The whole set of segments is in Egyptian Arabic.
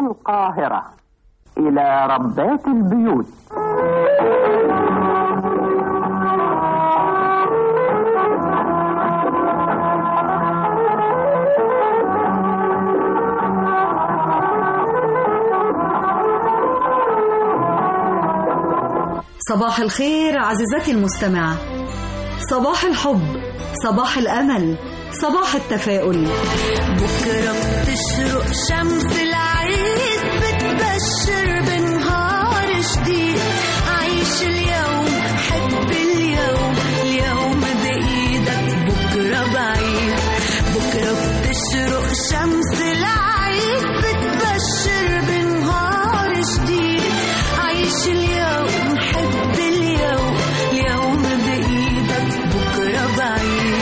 القاهرة إلى ربات البيوت صباح الخير عزيزتي المستمعة صباح الحب صباح الأمل صباح التفاؤل بكرة بتشرق شمس العيد بتبشر بنهار جديد عيش اليوم حب اليوم اليوم بإيدك بكرة بعيد بكرة بتشرق شمس العيد بتبشر بنهار جديد عيش اليوم حب اليوم اليوم بإيدك بكرة بعيد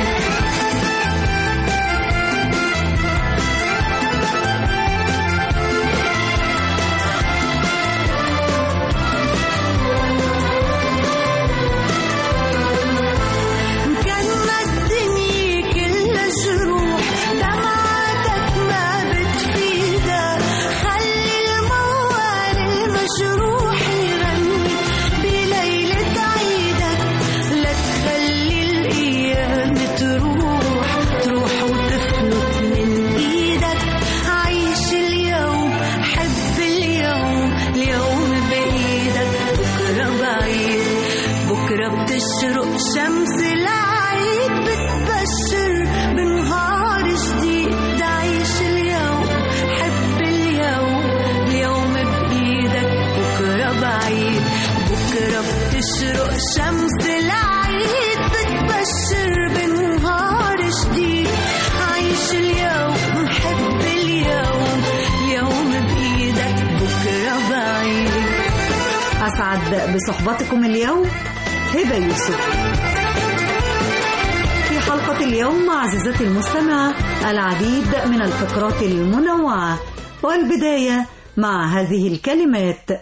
كان ما الدنيا كلها جروح دمعتك ما بتفيدك خلي الموال المجروح يغني بليلة عيدك لا تخلي الأيام تروح تروح وتفلت من إيدك عيش اليوم حب اليوم اليوم بإيدك بكرة بعيد بكرة بتشرق شمس العيد بتبشر بنهار جديد عيش اليوم حب اليوم اليوم بإيدك بكرة بعيد بكرة بتشرق شمس العيد بتبشر بنهار جديد عيش اليوم حب اليوم اليوم بإيدك بكرة بعيد أسعد بصحبتكم اليوم هبة يوسف في حلقة اليوم عزيزتي المستمعة العديد من الفقرات المنوعة والبداية مع هذه الكلمات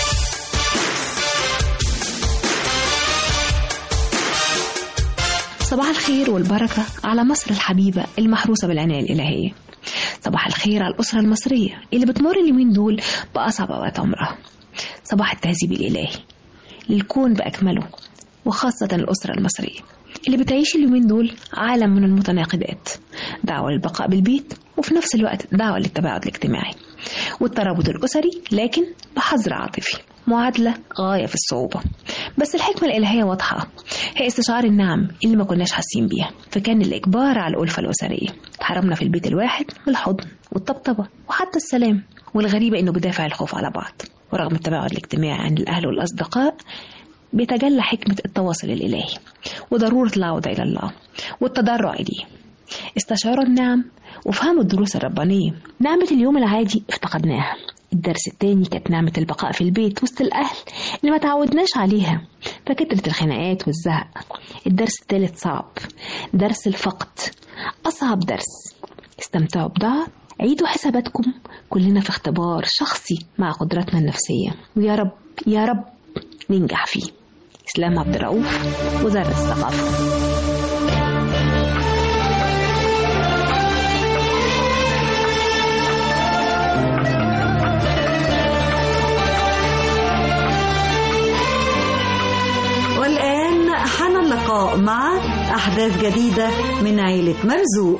صباح الخير والبركة على مصر الحبيبة المحروسة بالعناية الإلهية صباح الخير على الأسرة المصرية اللي بتمر اليومين دول بأصعب أوقات عمرها صباح التهذيب الإلهي للكون بأكمله وخاصة الأسرة المصرية اللي بتعيش اليومين دول عالم من المتناقضات دعوة للبقاء بالبيت وفي نفس الوقت دعوة للتباعد الاجتماعي والترابط الأسري لكن بحظر عاطفي معادلة غاية في الصعوبة بس الحكمة الإلهية واضحة هي استشعار النعم اللي ما كناش حاسين بيها فكان الإجبار على الألفة الأسرية حرمنا في البيت الواحد من الحضن والطبطبة وحتى السلام والغريبة إنه بدافع الخوف على بعض ورغم التباعد الاجتماعي عن الأهل والأصدقاء بيتجلى حكمة التواصل الإلهي وضرورة العودة إلى الله والتضرع إليه استشعار النعم وفهم الدروس الربانية نعمة اليوم العادي افتقدناها الدرس التاني كانت نعمة البقاء في البيت وسط الأهل اللي ما تعودناش عليها فكترة الخناقات والزهق الدرس التالت صعب درس الفقد أصعب درس استمتعوا بضعف عيدوا حساباتكم كلنا في اختبار شخصي مع قدراتنا النفسية ويا رب يا رب ننجح فيه إسلام عبد الرؤوف وزارة الثقافة والآن حان اللقاء مع أحداث جديدة من عيلة مرزوق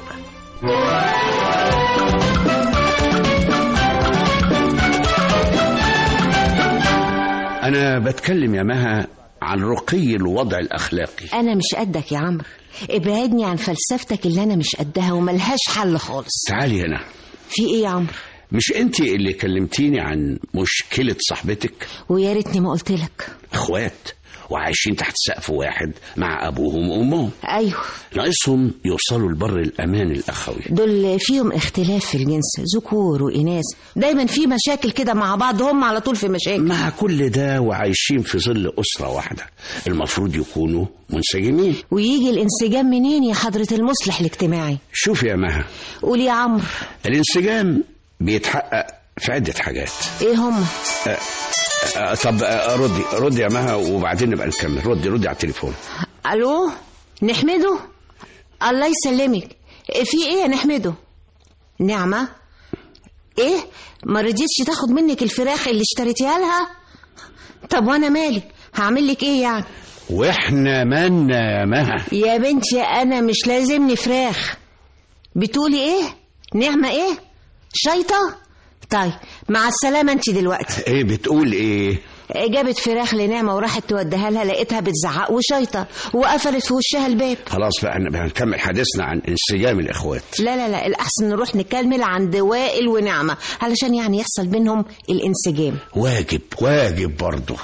أنا بتكلم يا مها عن رقي الوضع الأخلاقي انا مش قدك يا عمرو ابعدني عن فلسفتك اللي انا مش قدها وملهاش حل خالص تعالي هنا في ايه يا عمرو مش أنت اللي كلمتيني عن مشكلة صاحبتك ويا ريتني ما قلت لك إخوات وعايشين تحت سقف واحد مع أبوهم وأمهم ايوه ناقصهم يوصلوا لبر الأمان الأخوي دول فيهم اختلاف في الجنس ذكور واناث دايما في مشاكل كده مع بعض هم على طول في مشاكل مع كل ده وعايشين في ظل أسرة واحدة المفروض يكونوا منسجمين ويجي الانسجام منين يا حضرة المصلح الاجتماعي شوف يا مها قول يا عمرو الانسجام بيتحقق في عدة حاجات ايه هم آه، طب آه، ردي ردي يا مها وبعدين نبقى نكمل ردي ردي على التليفون الو نحمده الله يسلمك في ايه يا نحمده نعمة ايه ما رضيتش تاخد منك الفراخ اللي اشتريتيها لها طب وانا مالي هعمل لك ايه يعني واحنا مالنا يا مها يا بنتي انا مش لازمني فراخ بتقولي ايه نعمة ايه شيطة طيب مع السلامة انت دلوقتي ايه بتقول ايه جابت فراخ لنعمة وراحت توديها لها لقيتها بتزعق وشيطة وقفلت في وشها الباب خلاص بقى احنا هنكمل حديثنا عن انسجام الاخوات لا لا لا الأحسن نروح نكمل عند وائل ونعمة علشان يعني يحصل بينهم الانسجام واجب واجب برضه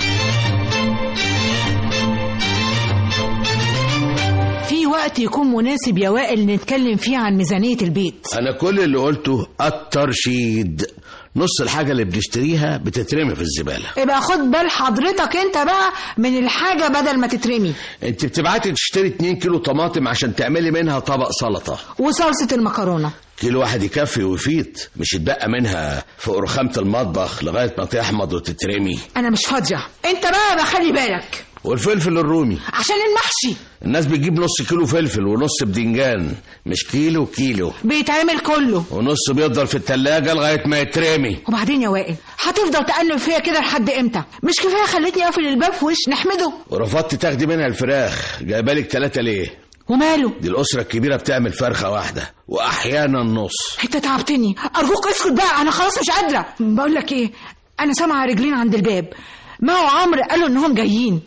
في وقت يكون مناسب يا وائل نتكلم فيه عن ميزانية البيت انا كل اللي قلته الترشيد نص الحاجه اللي بنشتريها بتترمي في الزباله يبقى خد بال حضرتك انت بقى من الحاجة بدل ما تترمي انت بتبعتي تشتري 2 كيلو طماطم عشان تعملي منها طبق سلطه وصلصة المكرونة كيلو واحد يكفي ويفيد مش يتبقى منها في رخامه المطبخ لغايه ما تحمض وتترمي انا مش فاضية انت بقى بخلي بالك والفلفل الرومي عشان المحشي الناس بتجيب نص كيلو فلفل ونص بدنجان مش كيلو كيلو بيتعمل كله ونص بيفضل في التلاجة لغاية ما يترمي وبعدين يا وائل هتفضل تقلب فيا كده لحد امتى مش كفايه خلتني اقفل الباب في وش نحمده ورفضت تاخدي منها الفراخ جايبالك تلاتة ليه وماله دي الأسرة الكبيرة بتعمل فرخة واحدة وأحيانا نص انت تعبتني ارجوك اسكت بقى انا خلاص مش قادره بقول لك ايه انا سامعه رجلين عند الباب ما هو عمرو قالوا انهم جايين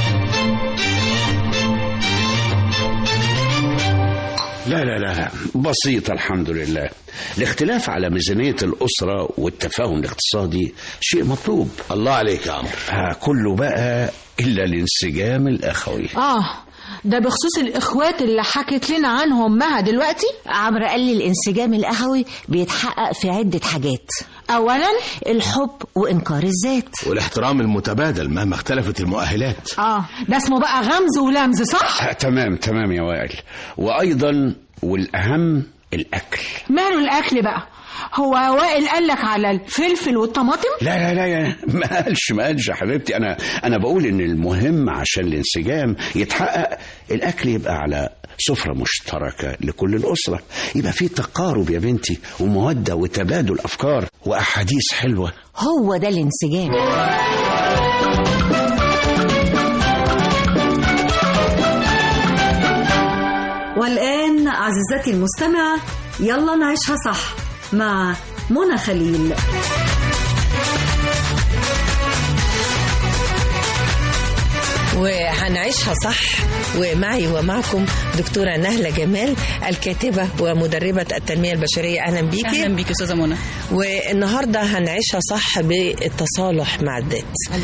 لا لا لا لا بسيطة الحمد لله الاختلاف على ميزانية الأسرة والتفاهم الاقتصادي شيء مطلوب الله عليك يا عمرو آه كله بقى إلا الانسجام الأخوي اه ده بخصوص الاخوات اللي حكت لنا عنهم مها دلوقتي عمرو قال لي الانسجام الأخوي بيتحقق في عدة حاجات اولا الحب وإنكار الذات والاحترام المتبادل مهما اختلفت المؤهلات اه ده اسمه بقى غمز ولمز صح آه تمام تمام يا وائل وأيضا والأهم الأكل ماله الاكل بقى هو وائل قال لك على الفلفل والطماطم لا لا لا يا ما قالش ما قالش يا حبيبتي انا انا بقول ان المهم عشان الانسجام يتحقق الاكل يبقى على سفرة مشتركة لكل الأسرة يبقى في تقارب يا بنتي ومودة وتبادل أفكار وأحاديث حلوة هو ده الانسجام والآن عزيزتي المستمعة يلا نعيشها صح مع منى خليل وهنعيشها صح ومعي ومعكم دكتورة نهلة جمال الكاتبة ومدربة التنمية البشرية أهلا بيكي اهلا بيك استاذه منى والنهاردة هنعيشها صح بالتصالح مع الذات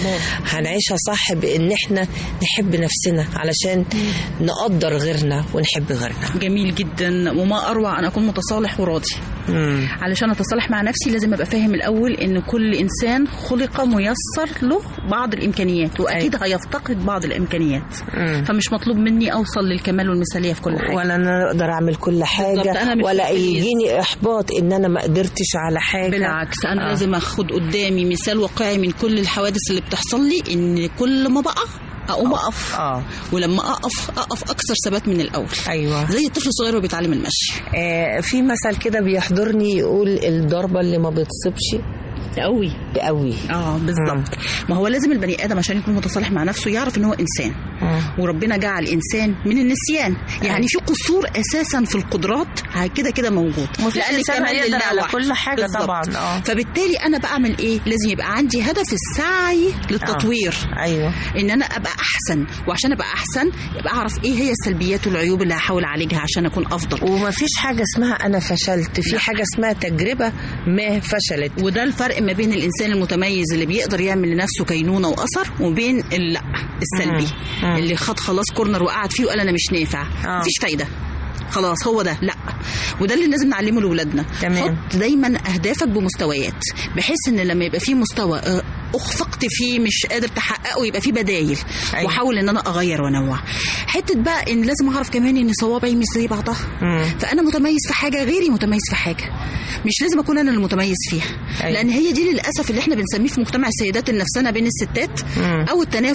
هنعيشها صح بإن احنا نحب نفسنا علشان نقدر غيرنا ونحب غيرنا جميل جدا وما اروع ان اكون متصالح وراضي مم. علشان اتصالح مع نفسي لازم ابقى فاهم الاول ان كل انسان خلق ميسر له بعض الامكانيات واكيد هيفتقد بعض الامكانيات مم. فمش مطلوب مني اوصل للكمال والمثاليه في كل حاجه ولا انا اقدر اعمل كل بالظبط، حاجه أنا مش ولا متميز. يجيني احباط ان انا ما قدرتش على حاجه بالعكس انا آه. آه. لازم اخد قدامي مثال واقعي من كل الحوادث اللي بتحصل لي ان كل ما بقع اقوم اقف اه ولما اقف اقف اكثر ثبات من الاول ايوه زي الطفل الصغير وهو بيتعلم المشي آه في مثل كده بيحضرني يقول الضربه اللي ما بتصيبش قوي قوي اه بالظبط ما هو لازم البني ادم عشان يكون متصالح مع نفسه يعرف ان هو انسان وربنا جعل الانسان من النسيان يعني في قصور اساسا في القدرات ها كده كده موجود ومفيش إنسان الكمال هيقدر لله على وحده. كل حاجة بالظبط. طبعاً، آه. فبالتالي انا بعمل ايه لازم يبقى عندي هدف السعي للتطوير ايوه ان انا ابقى احسن وعشان ابقى احسن يبقى اعرف ايه هي السلبيات والعيوب اللي هحاول اعالجها عشان اكون افضل ومفيش حاجه اسمها انا فشلت في حاجه اسمها تجربه ما فشلت وده الفرق ما بين الانسان المتميز اللي بيقدر يعمل لنفسه كينونه واثر وبين اللا السلبي مم. مم. اللي خد خلاص كورنر وقعد فيه وقال انا مش نافع آه. مفيش فايده خلاص هو ده لا وده اللي لازم نعلمه لاولادنا تمام. حط دايما اهدافك بمستويات بحيث ان لما يبقى في مستوى آه، اخفقت فيه مش قادر تحققه يبقى في بدايل أيوة. واحاول ان انا اغير وانوع حته بقى ان لازم اعرف كمان ان صوابعي مش زي بعضها مم. فانا متميز في حاجه غيري متميز في حاجه مش لازم اكون انا المتميز فيها أيوة. لان هي دي للاسف اللي احنا بنسميه في مجتمع السيدات النفسانه بين الستات مم. او التنافس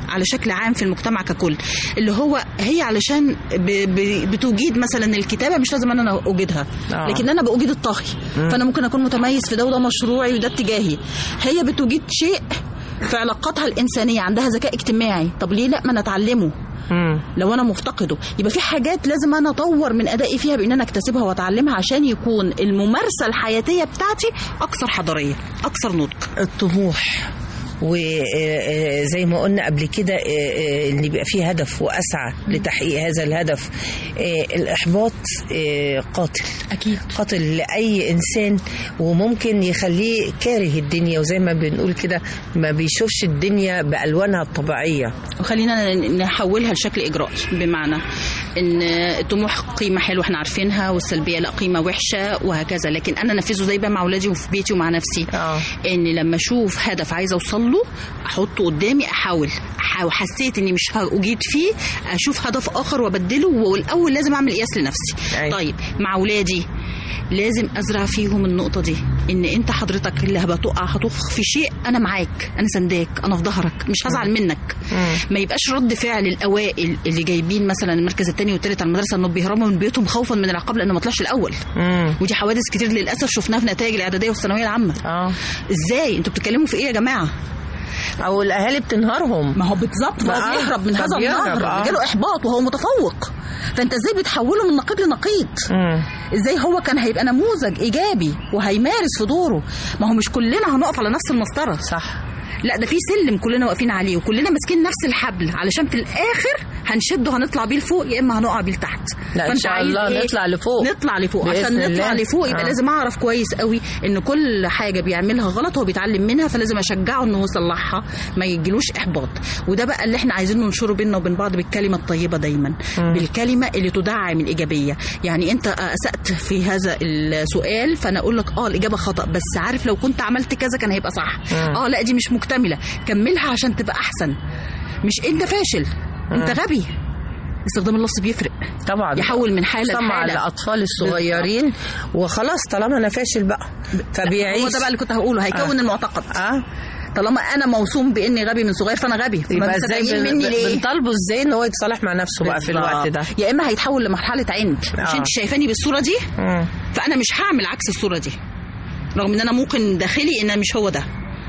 على شكل عام في المجتمع ككل اللي هو هي علشان ب... ب... بتوجيد مثلا الكتابه مش لازم انا اوجدها آه. لكن انا باوجد الطهي مم. فانا ممكن اكون متميز في ده وده مشروعي وده اتجاهي هي بتوجد شيء في علاقاتها الانسانيه عندها ذكاء اجتماعي طب ليه لا ما انا اتعلمه لو انا مفتقده يبقى في حاجات لازم انا اطور من ادائي فيها بان انا اكتسبها واتعلمها عشان يكون الممارسه الحياتيه بتاعتي اكثر حضاريه اكثر نضج الطموح وزي ما قلنا قبل كده آه، آه، اللي بيبقى فيه هدف واسعى لتحقيق هذا الهدف آه، الاحباط آه، قاتل اكيد قاتل لاي انسان وممكن يخليه كاره الدنيا وزي ما بنقول كده ما بيشوفش الدنيا بالوانها الطبيعيه وخلينا ن- نحولها لشكل اجرائي بمعنى ان الطموح قيمه حلوه احنا عارفينها والسلبيه لا قيمه وحشه وهكذا لكن انا انفذه زي بقى مع اولادي وفي بيتي ومع نفسي آه. ان لما اشوف هدف عايزه اوصل له احطه قدامي احاول أحاول- حسيت اني مش هاجيد فيه اشوف هدف اخر وابدله والاول لازم اعمل قياس لنفسي أيوة. طيب مع اولادي لازم ازرع فيهم النقطه دي ان انت حضرتك اللي هتقع هتقف في شيء انا معاك انا سنداك انا في ظهرك مش هزعل منك ما يبقاش رد فعل الاوائل اللي جايبين مثلا المركز الثاني والثالث على المدرسه انه بيهربوا من بيوتهم خوفا من العقاب لانه ما طلعش الاول ودي حوادث كتير للاسف شفناها في نتائج الاعداديه والثانويه العامه اه ازاي انتوا بتتكلموا في ايه يا جماعه او الاهالي بتنهارهم ما هو بالظبط ما هو آه، بيهرب من هذا فبيهرب، النهر آه. جاله احباط وهو متفوق فانت ازاي بتحوله من نقيض لنقيض ازاي هو كان هيبقى نموذج ايجابي وهيمارس في دوره ما هو مش كلنا هنقف على نفس المسطره صح لا ده في سلم كلنا واقفين عليه وكلنا ماسكين نفس الحبل علشان في الاخر هنشده هنطلع بيه لفوق يا اما هنقع بيه لتحت لا، إن فأنت شاء عايز الله إيه؟ نطلع لفوق. نطلع لفوق بإذن عشان نطلع الله. لفوق يبقى آه. لازم اعرف كويس قوي ان كل حاجه بيعملها غلط هو بيتعلم منها فلازم اشجعه انه يصلحها ما يجيلوش احباط وده بقى اللي احنا عايزين ننشره بيننا وبين بعض بالكلمه الطيبه دايما بالكلمه اللي تدعم الايجابيه يعني انت اسات في هذا السؤال فانا اقول لك اه الاجابه خطا بس عارف لو كنت عملت كذا كان هيبقى صح مم. اه لا دي مش مكتمله كملها عشان تبقى احسن مش انت فاشل انت غبي استخدام اللفظ بيفرق طبعا يحول من حاله سمع لحاله الاطفال الصغيرين وخلاص طالما انا فاشل بقى فبيعيش هو ده بقى اللي كنت هقوله هيكون آه. المعتقد اه طالما انا موسوم باني غبي من صغير فانا غبي يبقى ما ازاي مصدقين بن- مني ليه بنطالبه ازاي ان هو يتصالح مع نفسه بقى في بالظبط. الوقت ده يا اما هيتحول لمرحله عند مش آه. انت شايفاني بالصوره دي مم. فانا مش هعمل عكس الصوره دي رغم ان انا ممكن داخلي ان مش هو ده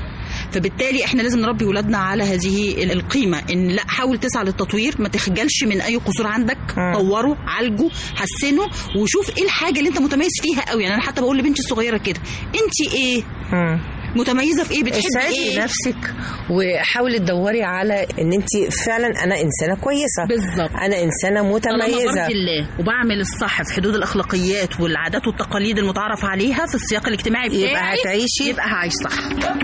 فبالتالي احنا لازم نربي ولادنا على هذه ال- القيمه ان لا حاول تسعى للتطوير ما تخجلش من اي قصور عندك طوره عالجه حسنه وشوف ايه الحاجه اللي انت متميز فيها قوي يعني انا حتى بقول لبنتي الصغيره كده انت ايه مم. متميزه في ايه بتحبي اسعدي ايه نفسك وحاولي تدوري على ان انت فعلا انا انسانه كويسه بالظبط انا انسانه طالما متميزه برضي الله وبعمل الصح في حدود الاخلاقيات والعادات والتقاليد المتعارف عليها في السياق الاجتماعي بتاعي يبقى هتعيشي يبقى هعيش صح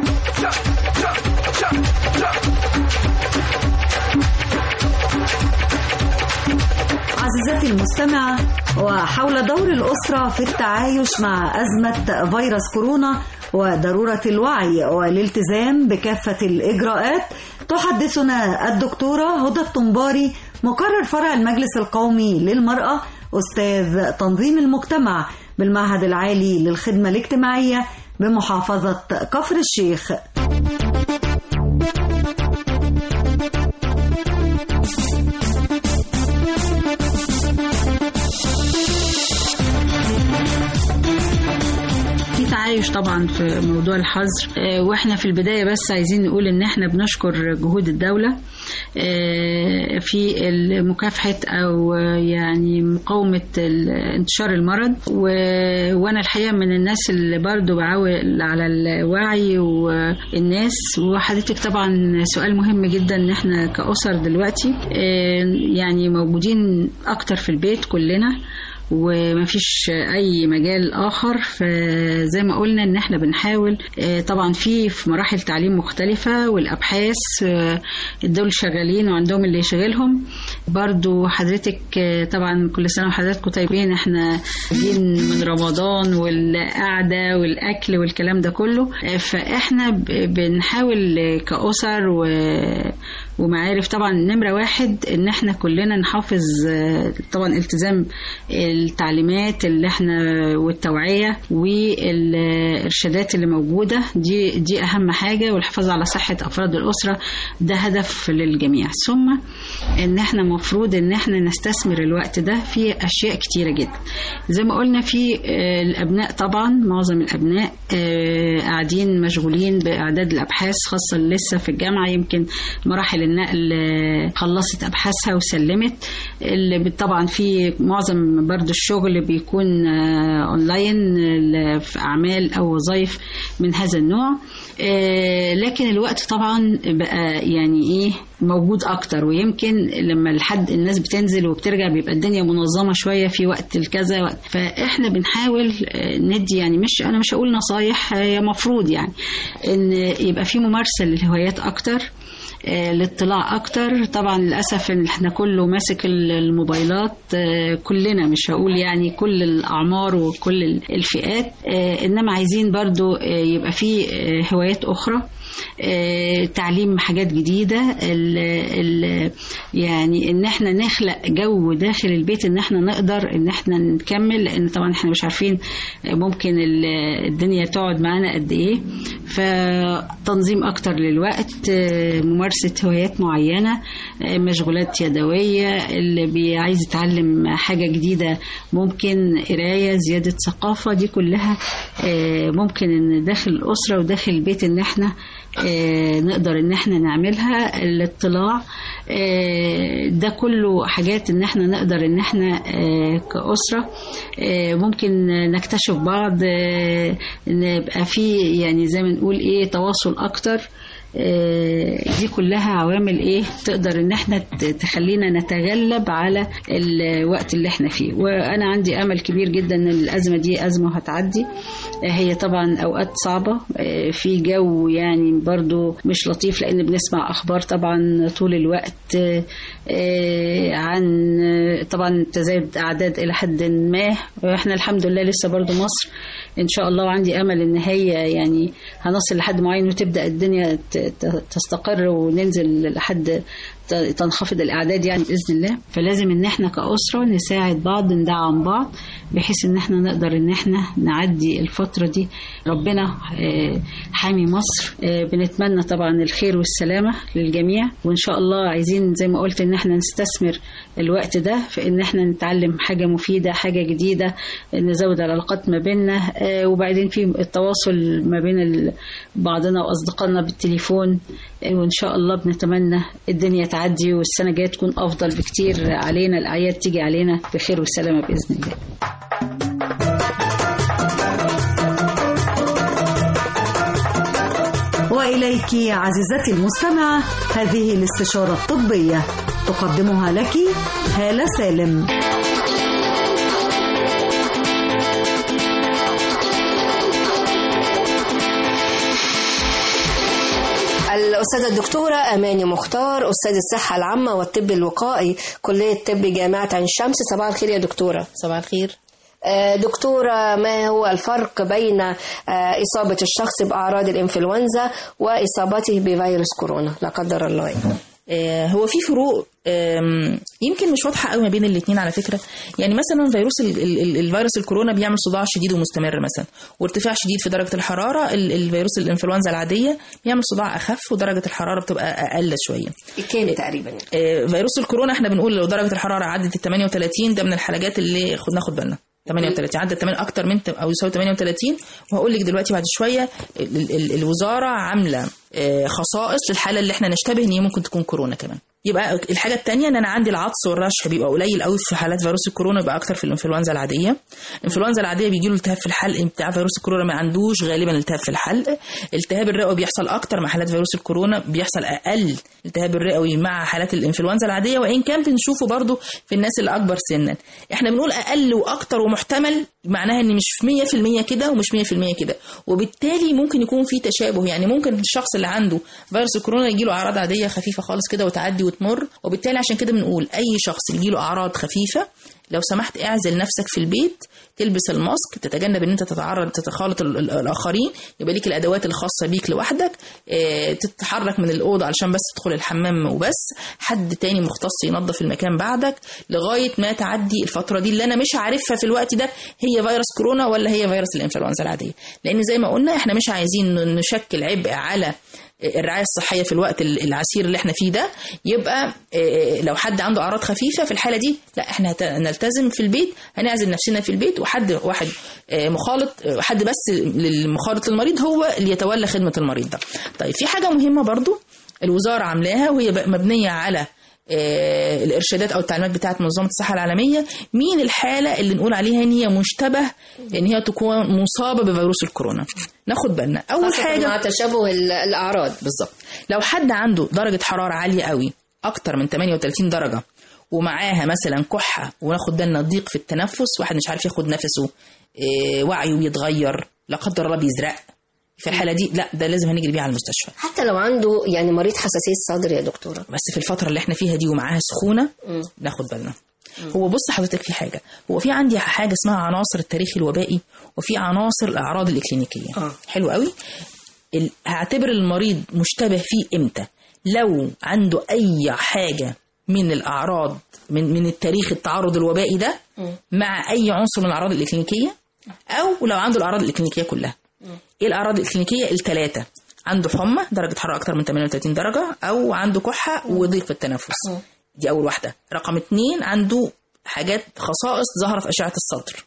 عزيزتي المستمعة وحول دور الأسرة في التعايش مع أزمة فيروس كورونا وضرورة الوعي والالتزام بكافة الإجراءات تحدثنا الدكتورة هدى الطنباري مقرر فرع المجلس القومي للمرأة أستاذ تنظيم المجتمع بالمعهد العالي للخدمة الاجتماعية بمحافظة كفر الشيخ في تعايش طبعا في موضوع الحظر آه، واحنا في البدايه بس عايزين نقول ان احنا بنشكر جهود الدوله آه، في مكافحه او آه، يعني مقاومه ال- انتشار المرض و- وانا الحقيقه من الناس اللي برضو بعول على الوعي والناس وحضرتك طبعا سؤال مهم جدا ان احنا كاسر دلوقتي آه، يعني موجودين اكتر في البيت كلنا ومفيش اي مجال اخر فزي ما قلنا ان احنا بنحاول آه، طبعا في في مراحل تعليم مختلفه والابحاث آه، الدول شغالين وعندهم اللي يشغلهم برضو حضرتك آه، طبعا كل سنه وحضراتكم طيبين احنا جايين من رمضان والقعده والاكل والكلام ده كله آه، فاحنا ب- بنحاول آه، كاسر و ومعارف طبعا نمرة واحد ان احنا كلنا نحافظ آه، طبعا التزام التعليمات اللي احنا والتوعية والإرشادات اللي موجودة دي دي أهم حاجة والحفاظ على صحة أفراد الأسرة ده هدف للجميع ثم إن احنا مفروض إن احنا نستثمر الوقت ده في أشياء كتيرة جدا زي ما قلنا في آه، الأبناء طبعا معظم الأبناء آه، قاعدين مشغولين بإعداد الأبحاث خاصة اللي لسه في الجامعة يمكن مراحل النقل آه، خلصت أبحاثها وسلمت اللي بت- طبعا في معظم برضو الشغل بيكون آه، أونلاين آه، في أعمال أو وظائف من هذا النوع آه، لكن الوقت طبعا بقى يعني ايه موجود اكتر ويمكن لما الحد الناس بتنزل وبترجع بيبقى الدنيا منظمه شويه في وقت الكذا وقت فاحنا بنحاول آه، ندي يعني مش انا مش هقول نصايح هي مفروض يعني ان يبقى في ممارسه للهوايات اكتر آه، الاطلاع اكتر طبعا للاسف ان احنا كله ماسك ال- الموبايلات آه، كلنا مش هقول يعني كل الاعمار وكل ال- الفئات آه، انما عايزين برضو آه، يبقى في آه، هوايات اخرى آه، تعليم حاجات جديدة ال ال يعني ان احنا نخلق جو داخل البيت ان احنا نقدر ان احنا نكمل لان طبعا احنا مش عارفين ممكن ال- الدنيا تقعد معانا قد ايه فتنظيم اكتر للوقت آه، ممارسة هوايات معينة آه، مشغولات يدوية اللي بي- عايز يتعلم حاجة جديدة ممكن قراية زيادة ثقافة دي كلها آه، ممكن ان داخل الأسرة وداخل البيت ان احنا آه، نقدر ان احنا نعملها الاطلاع آه، ده كله حاجات ان احنا نقدر ان احنا آه، كأسرة آه، ممكن نكتشف بعض آه، نبقى في يعني زي ما نقول ايه تواصل اكتر آه، دي كلها عوامل ايه تقدر ان احنا ت- تخلينا نتغلب على الوقت اللي احنا فيه وانا عندي امل كبير جدا ان الازمه دي ازمه هتعدي آه، هي طبعا اوقات صعبه آه، في جو يعني برضو مش لطيف لان بنسمع اخبار طبعا طول الوقت آه، آه، عن آه، طبعا تزايد اعداد الى حد ما واحنا الحمد لله لسه برضو مصر ان شاء الله وعندي امل ان هي يعني هنصل لحد معين وتبدا الدنيا ت- ت- تستقر وننزل لحد ت- تنخفض الاعداد يعني باذن الله فلازم ان احنا كاسره نساعد بعض ندعم بعض بحيث ان احنا نقدر ان احنا نعدي الفتره دي ربنا آه، حامي مصر آه، بنتمنى طبعا الخير والسلامه للجميع وان شاء الله عايزين زي ما قلت ان احنا نستثمر الوقت ده في ان احنا نتعلم حاجه مفيده حاجه جديده نزود العلاقات ما بيننا آه، وبعدين في التواصل ما بين ال- بعضنا واصدقائنا بالتليفون آه، وان شاء الله بنتمنى الدنيا تعدي والسنه الجايه تكون افضل بكتير علينا الاعياد تيجي علينا بخير وسلامه باذن الله وإليك عزيزتي المستمعة هذه الاستشارة الطبية تقدمها لك هالة سالم الأستاذة الدكتورة أماني مختار أستاذ الصحة العامة والطب الوقائي كلية طب جامعة عين شمس صباح الخير يا دكتورة صباح الخير آه، دكتورة ما هو الفرق بين آه، إصابة الشخص بأعراض الإنفلونزا وإصابته بفيروس كورونا لا قدر الله يعني. آه، هو في فروق آم، يمكن مش واضحه قوي ما بين الاثنين على فكره يعني مثلا فيروس ال- ال- ال- الفيروس الكورونا بيعمل صداع شديد ومستمر مثلا وارتفاع شديد في درجه الحراره ال- الفيروس الانفلونزا العاديه بيعمل صداع اخف ودرجه الحراره بتبقى اقل شويه كام تقريبا يعني. آه، فيروس الكورونا احنا بنقول لو درجه الحراره عدت ال 38 ده من الحاجات اللي خد ناخد بالنا 38 عدت 8 اكتر من او يساوي 38 وهقول لك دلوقتي بعد شويه ال- ال- الوزاره عامله آه، خصائص للحاله اللي احنا نشتبه ان هي ممكن تكون كورونا كمان يبقى الحاجه الثانيه ان انا عندي العطس والرشح بيبقى قليل قوي في حالات فيروس الكورونا يبقى اكتر في الانفلونزا العاديه الانفلونزا العاديه بيجي له التهاب في الحلق بتاع فيروس الكورونا ما عندوش غالبا التهاب في الحلق التهاب الرئوي بيحصل اكتر مع حالات فيروس الكورونا بيحصل اقل التهاب الرئوي مع حالات الانفلونزا العاديه وان كان بنشوفه برضو في الناس الاكبر سنا احنا بنقول اقل واكتر ومحتمل معناها ان مش 100% كده ومش 100% كده وبالتالي ممكن يكون في تشابه يعني ممكن الشخص اللي عنده فيروس الكورونا يجي له اعراض عاديه خفيفه خالص كده وتعدي بتمر وبالتالي عشان كده بنقول اي شخص يجيله اعراض خفيفه لو سمحت اعزل نفسك في البيت تلبس الماسك تتجنب ان انت تتعرض تتخالط ال- ال- الاخرين يبقى ليك الادوات الخاصه بيك لوحدك اه تتحرك من الاوضه علشان بس تدخل الحمام وبس حد تاني مختص ينظف المكان بعدك لغايه ما تعدي الفتره دي اللي انا مش عارفها في الوقت ده هي فيروس كورونا ولا هي فيروس الانفلونزا العاديه لان زي ما قلنا احنا مش عايزين نشكل عبء على الرعايه الصحيه في الوقت العسير اللي احنا فيه ده يبقى آه، لو حد عنده اعراض خفيفه في الحاله دي لا احنا هت- نلتزم في البيت هنعزل نفسنا في البيت وحد واحد آه، مخالط آه، حد بس للمخالط للمريض هو اللي يتولى خدمه المريض ده طيب في حاجه مهمه برضو الوزاره عاملاها وهي بقى مبنيه على آه، الارشادات او التعليمات بتاعه منظمه الصحه العالميه مين الحاله اللي نقول عليها ان هي مشتبه ان هي تكون مصابه بفيروس الكورونا ناخد بالنا اول خاصة حاجه مع تشابه ال- الاعراض بالظبط لو حد عنده درجه حراره عاليه قوي اكتر من 38 درجه ومعاها مثلا كحه وناخد بالنا ضيق في التنفس واحد مش عارف ياخد نفسه إيه، وعيه بيتغير لا قدر الله بيزرق في الحاله دي لا ده لازم هنجري بيه على المستشفى حتى لو عنده يعني مريض حساسيه صدر يا دكتوره بس في الفتره اللي احنا فيها دي ومعاها سخونه ناخد بالنا هو بص حضرتك في حاجه هو في عندي حاجه اسمها عناصر التاريخ الوبائي وفي عناصر الاعراض الاكلينيكيه آه. حلو قوي ال- هعتبر المريض مشتبه فيه امتى لو عنده اي حاجه من الاعراض من من التاريخ التعرض الوبائي ده مع اي عنصر من الاعراض الاكلينيكيه او لو عنده الاعراض الاكلينيكيه كلها ايه الاعراض الاكلينيكيه الثلاثه عنده حمى درجه حراره اكتر من 38 درجه او عنده كحه وضيق في التنفس دي اول واحده رقم اتنين عنده حاجات خصائص ظاهره في اشعه الصدر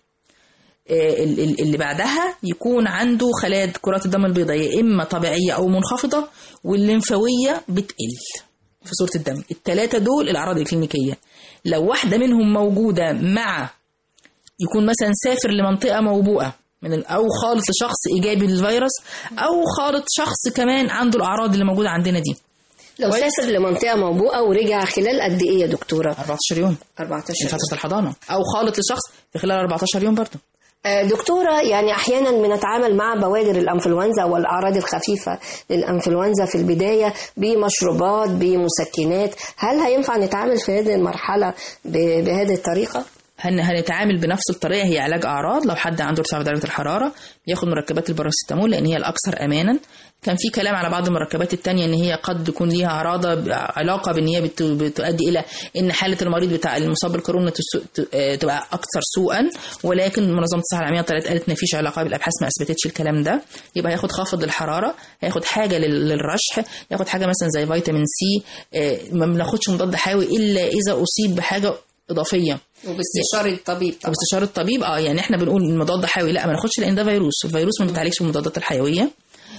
آه، ال- ال- اللي بعدها يكون عنده خلايا كرات الدم البيضاء يا اما طبيعيه او منخفضه والليمفاويه بتقل في صوره الدم الثلاثه دول الاعراض الكلينيكيه لو واحده منهم موجوده مع يكون مثلا سافر لمنطقه موبوءه من ال- او خالط لشخص ايجابي للفيروس او خالط شخص كمان عنده الاعراض اللي موجوده عندنا دي لو سافر لمنطقه موبوءه ورجع خلال قد ايه يا دكتوره 14 يوم 14 من فتره الحضانه او خالط لشخص في خلال 14 يوم برضه آه، دكتورة يعني أحيانا بنتعامل مع بوادر الأنفلونزا والأعراض الخفيفة للأنفلونزا في البداية بمشروبات بمسكنات هل هينفع نتعامل في هذه المرحلة ب- بهذه الطريقة؟ هن هنتعامل بنفس الطريقه هي علاج اعراض لو حد عنده ارتفاع في درجه الحراره بياخد مركبات الباراسيتامول لان هي الاكثر امانا كان في كلام على بعض المركبات التانية ان هي قد يكون ليها اعراض علاقه بان هي بت- بتؤدي الى ان حاله المريض بتاع المصاب بالكورونا تسو- ت- آه، تبقى اكثر سوءا ولكن منظمه الصحه العالميه طلعت قالت ما فيش علاقه بالابحاث ما اثبتتش الكلام ده يبقى هياخد خافض الحراره هياخد حاجه لل- للرشح ياخد حاجه مثلا زي فيتامين سي آه، ما بناخدش مضاد حيوي الا اذا اصيب بحاجه اضافيه وباستشارة الطبيب طبعا باستشاره الطبيب اه يعني احنا بنقول المضاد حيوي لا ما ناخدش لان ده فيروس الفيروس ما بيتعالجش بالمضادات الحيويه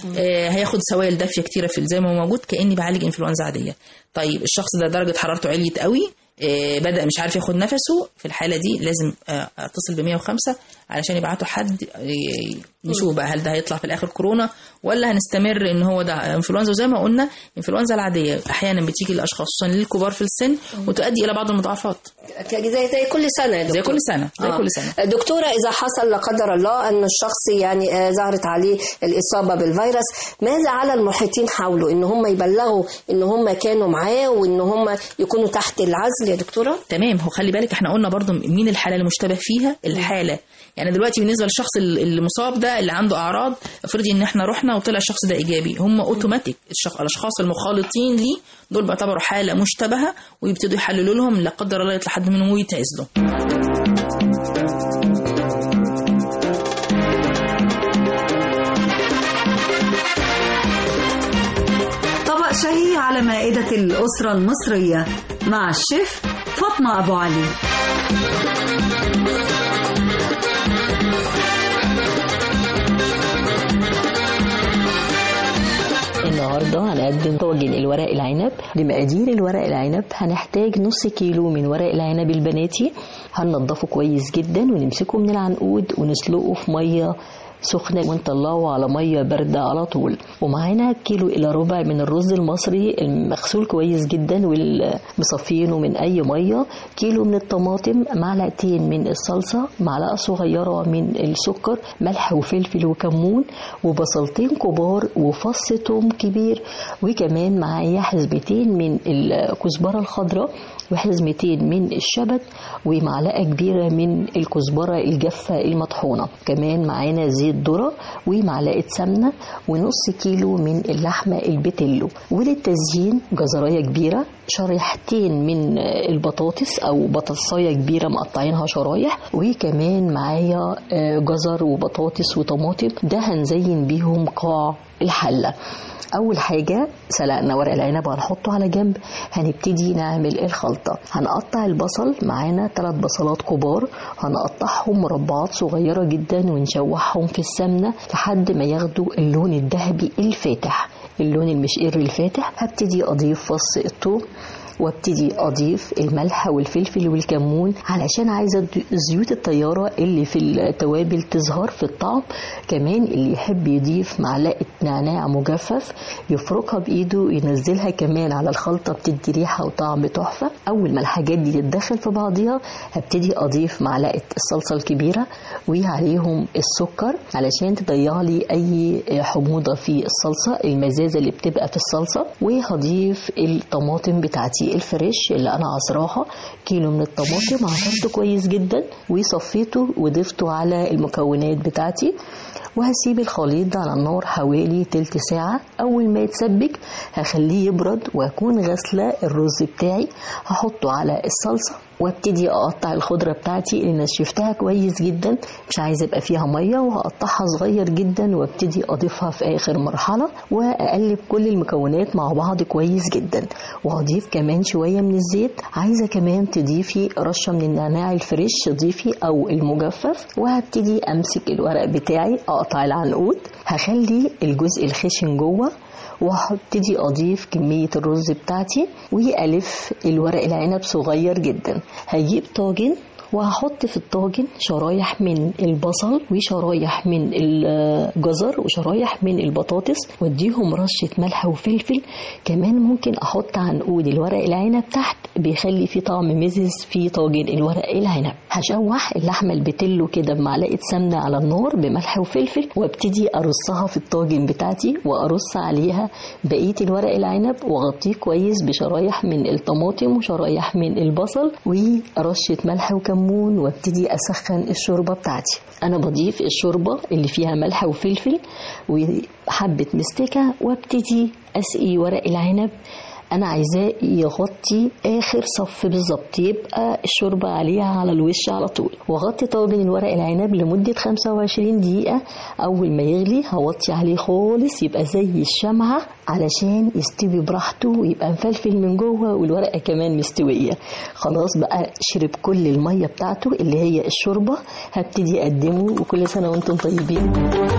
آه هياخد سوائل دافيه كتيره في زي ما هو موجود كاني بعالج انفلونزا عاديه طيب الشخص ده درجه حرارته عليت قوي آه بدا مش عارف ياخد نفسه في الحاله دي لازم آه اتصل ب 105 علشان يبعتوا حد آه نشوف بقى هل ده هيطلع في الاخر كورونا ولا هنستمر ان هو ده انفلونزا وزي ما قلنا الانفلونزا العاديه احيانا بتيجي للاشخاص خصوصا للكبار في السن وتؤدي الى بعض المضاعفات زي زي كل سنة يا زي دكتور. كل سنه زي آه. كل سنه دكتورة إذا حصل لا قدر الله أن الشخص يعني آه، ظهرت عليه الإصابة بالفيروس ماذا على المحيطين حوله إن هم يبلغوا إن هم كانوا معاه وإن هم يكونوا تحت العزل يا دكتورة تمام هو خلي بالك احنا قلنا برضو مين الحاله المشتبه فيها الحاله يعني دلوقتي بالنسبه للشخص ال- المصاب ده اللي عنده اعراض افرضي ان احنا رحنا وطلع الشخص ده ايجابي هم اوتوماتيك الشخ... الاشخاص المخالطين ليه دول بيعتبروا حاله مشتبهه ويبتدوا يحللوا لهم لا قدر الله يطلع حد منهم ويتعزلوا طبق شهي على مائدة الأسرة المصرية مع الشيف فاطمة أبو علي النهارده هنقدم طاجن الورق العنب لمقادير الورق العنب هنحتاج نص كيلو من ورق العنب البناتي هننضفه كويس جدا ونمسكه من العنقود ونسلقه في ميه سخنة ونطلعه على مية باردة على طول ومعانا كيلو إلى ربع من الرز المصري المغسول كويس جدا والمصفينه من أي مية كيلو من الطماطم معلقتين من الصلصة معلقة صغيرة من السكر ملح وفلفل وكمون وبصلتين كبار وفص توم كبير وكمان معايا حزمتين من الكزبرة الخضراء وحزمتين من الشبت ومعلقة كبيرة من الكزبرة الجافة المطحونة كمان معانا زيت ذرة ومعلقة سمنة ونص كيلو من اللحمة البتلو وللتزيين جزراية كبيرة شريحتين من البطاطس او بطاطسايه كبيره مقطعينها شرايح وكمان معايا جزر وبطاطس وطماطم ده هنزين بيهم قاع الحله اول حاجه سلقنا ورق العنب وهنحطه على جنب هنبتدي نعمل الخلطه هنقطع البصل معانا ثلاث بصلات كبار هنقطعهم مربعات صغيره جدا ونشوحهم في السمنه لحد ما ياخدوا اللون الذهبي الفاتح اللون المشقر الفاتح هبتدي اضيف فص الثوم وابتدي اضيف الملح والفلفل والكمون علشان عايزه زيوت الطياره اللي في التوابل تظهر في الطعم كمان اللي يحب يضيف معلقه نعناع مجفف يفركها بايده وينزلها كمان على الخلطه بتدي ريحه وطعم تحفه اول ما الحاجات دي تتدخل في بعضيها هبتدي اضيف معلقه الصلصه الكبيره وعليهم السكر علشان تضيع لي اي حموضه في الصلصه المزازه اللي بتبقى في الصلصه وهضيف الطماطم بتاعتي الفريش اللي انا عصراها كيلو من الطماطم عصرته كويس جدا وصفيته وضفته على المكونات بتاعتي وهسيب الخليط ده على النار حوالي تلت ساعة أول ما يتسبك هخليه يبرد وأكون غاسلة الرز بتاعي هحطه على الصلصة وابتدي اقطع الخضره بتاعتي اللي نشفتها كويس جدا مش عايزه يبقى فيها ميه وهقطعها صغير جدا وابتدي اضيفها في اخر مرحله واقلب كل المكونات مع بعض كويس جدا وهضيف كمان شويه من الزيت عايزه كمان تضيفي رشه من النعناع الفريش تضيفي او المجفف وهبتدي امسك الورق بتاعي اقطع العنقود هخلي الجزء الخشن جوه وهبتدي اضيف كميه الرز بتاعتي والف الورق العنب صغير جدا هجيب طاجن وهحط في الطاجن شرايح من البصل وشرايح من الجزر وشرايح من البطاطس واديهم رشة ملح وفلفل كمان ممكن احط عنقود الورق العنب تحت بيخلي فيه طعم مزز في طاجن الورق العنب هشوح اللحمة البتلو كده بمعلقة سمنة على النار بملح وفلفل وابتدي ارصها في الطاجن بتاعتي وارص عليها بقية الورق العنب واغطيه كويس بشرايح من الطماطم وشرايح من البصل ورشة ملح وكمون كمون وابتدي اسخن الشوربه بتاعتي انا بضيف الشوربه اللي فيها ملح وفلفل وحبه مستكه وابتدي اسقي ورق العنب انا عايزاه يغطي اخر صف بالظبط يبقى الشوربه عليها على الوش على طول واغطي طاجن الورق العنب لمده 25 دقيقه اول ما يغلي هوطي عليه خالص يبقى زي الشمعه علشان يستوي براحته ويبقى مفلفل من جوه والورقه كمان مستويه خلاص بقى شرب كل الميه بتاعته اللي هي الشوربه هبتدي اقدمه وكل سنه وانتم طيبين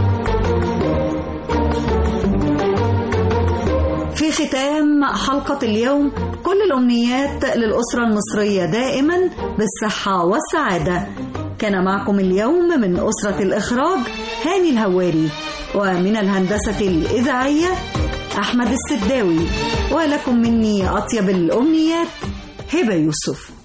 في ختام حلقة اليوم كل الأمنيات للأسرة المصرية دائما بالصحة والسعادة كان معكم اليوم من أسرة الإخراج هاني الهواري ومن الهندسة الإذاعية أحمد السداوي ولكم مني أطيب الأمنيات هبة يوسف